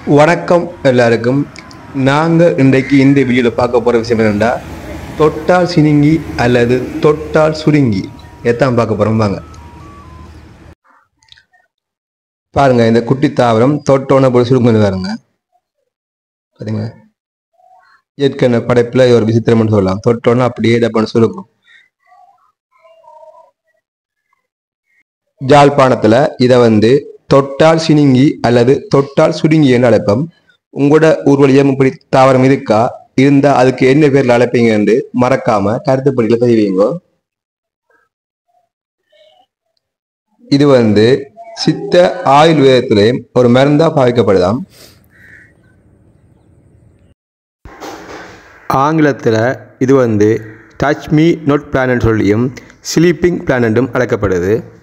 வணக்கம் எல்லாருக்கும் நாங்கள் இன்றைக்கு இந்த வீடியோவில் பார்க்க போகிற விஷயம் என்னென்னா தொட்டால் சினுங்கி அல்லது தொட்டால் சுருங்கி எத்தான் பார்க்க போகிறோம் வாங்க பாருங்க இந்த குட்டி தாவரம் தொட்டோன போய் சுருங்குன்னு பாருங்க பார்த்தீங்க இயற்கை படைப்பில் இது ஒரு விசித்திரம்னு சொல்லலாம் தொட்டோன்னா அப்படியே டப்பான்னு சுருங்கும் ஜாழ்ப்பாணத்தில் இதை வந்து தொட்டால் சினுங்கி அல்லது தொட்டால் சுருங்கி என்று அழைப்போம் உங்களோட ஊர்வலியம் இப்படி தாவரம் இருக்கா இருந்தா அதுக்கு என்ன பேர்ல அழைப்பீங்க என்று மறக்காம கருத்துப்படியில பதிவீங்க இது வந்து சித்த ஆயுர்வேதத்திலேயும் ஒரு மருந்தா பாவிக்கப்படுதாம் ஆங்கிலத்தில் இது வந்து டச் மீ நோட் பிளான் சொல்லியும் ஸ்லீப்பிங் பிளான் என்றும் அழைக்கப்படுது